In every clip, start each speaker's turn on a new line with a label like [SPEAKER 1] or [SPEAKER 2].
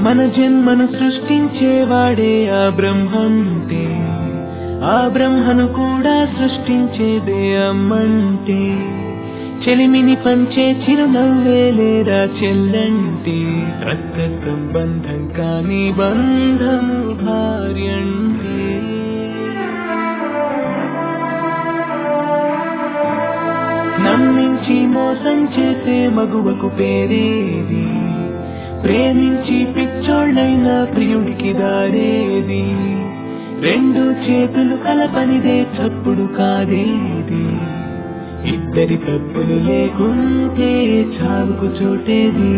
[SPEAKER 1] మన జన్మను సృష్టించేవాడే ఆ బ్రహ్మంటే ఆ బ్రహ్మను కూడా సృష్టించేదే అమ్మంటే చెలిమిని పంచే చిరునవ్వే లేరా చెల్లంటే రక్త సంబంధం కాని బంధము భార్యంటే నమ్మించి మోసం చేసే మగువకు పేరేది ప్రేమించి పిచ్చోళ్ళైన ప్రియుడికి దారేది రెండు చేతులు కలపనిదే చప్పుడు కాదేది ఇద్దరి తప్పులు లేకుంటే చావుకు చోటేది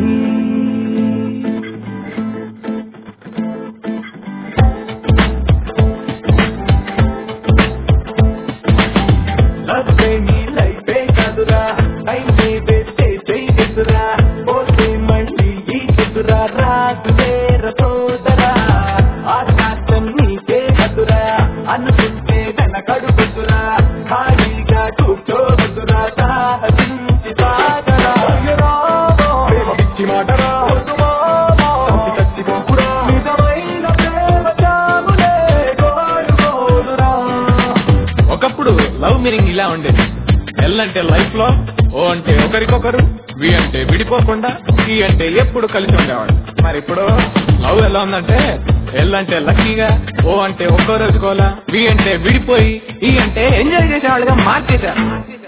[SPEAKER 1] లవ్వే నీ లైఫే కాదురా అయితే వేస్తే చేయదురా పోతే మళ్ళీ ఈ చెదురా రాదులే రసోదరా ఆకాశం నీకే కదురా అనుకుంటే వెనకడుగుతురా ఖాళీగా కూర్చోవద్దురా సాహసించి సాగరా ప్రేమ పిచ్చి మాటరా చంపి చచ్చిపోకురా నిజమైన ప్రేమ చావులే కోరుకోదురా
[SPEAKER 2] ఒకప్పుడు లవ్ మీనింగ్ ఇలా ఉండేది ఎల్ అంటే లైఫ్ లో ఓ అంటే ఒకరికొకరు వి అంటే విడిపోకుండా ఈ అంటే ఎప్పుడు కలిసి ఉండేవాడు మరి ఇప్పుడు లవ్ ఎలా ఉందంటే ఎల్ అంటే లక్కీగా ఓ అంటే ఒక్కో రోజు కోలా వి అంటే విడిపోయి ఈ అంటే ఎంజాయ్ చేసేవాళ్ళుగా మార్చేశారు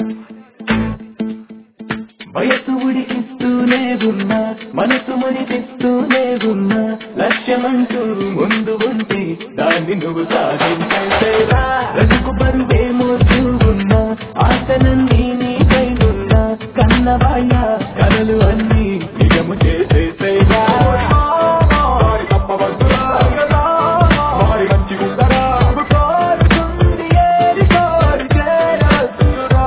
[SPEAKER 1] వయసు ఉడికిస్తూనే ఉన్నా మనసు మురిపిస్తూనే ఉన్నా లక్ష్యమంటూ ముందు ఉంటే దాన్ని నువ్వు సాధించేసేరా రజుకు బరువే మోస్తూ ఉన్నా ఆశలన్నీ నీకైనున్నా కన్నవాళ్ళ కలలు అన్నీ నిజము చేసేసేరా వారి తప్పవద్దురా వారి మంచి ఉందరా కోరుకుంది ఏరి కోరి చేరవచ్చురా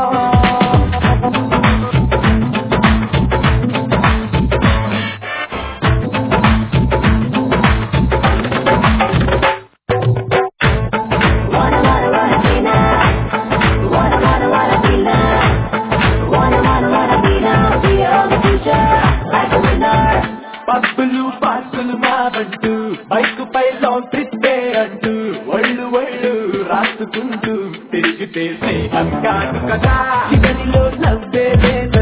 [SPEAKER 3] Wanna, wanna, wanna be now. Wanna, wanna, wanna be now. Wanna, wanna, wanna be now. Be on the future, like a winner.
[SPEAKER 1] పబ్బులు పార్కులు మావంటూ బైక్ పై లాంగ్ ట్రిప్పే అంటూ ఒళ్ళు ఒళ్ళు రాసుకుంటూ తిరిగితే స్నేహం కాదు కదా చివరిలో నవ్వే లేదు